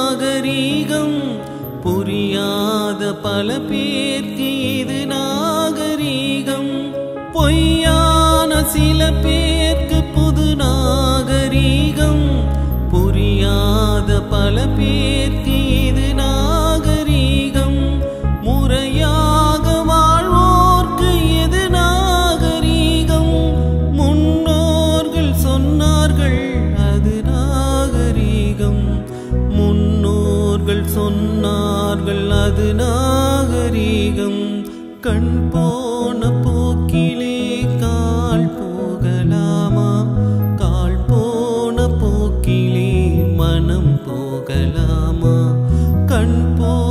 நாகரீகம் புரியாத பல பேர்க்கு இது நாகரீகம் பொய்யான சில பேர்க்கு புது நாகரீகம் புரியாத பல பேர்க்கு இது நாகரீகம் முறையாக வாழ்வோர்க்கு எது நாகரீகம் முன்னோர்கள் சொன்னார்கள் அது நாகரீகம் முன்னோர்கள் சொன்னார்கள் அது நாகரீகம் கண் போன போக்கிலே கால் போகலாமா கால் போன போக்கிலே மனம் போகலாமா கண் போ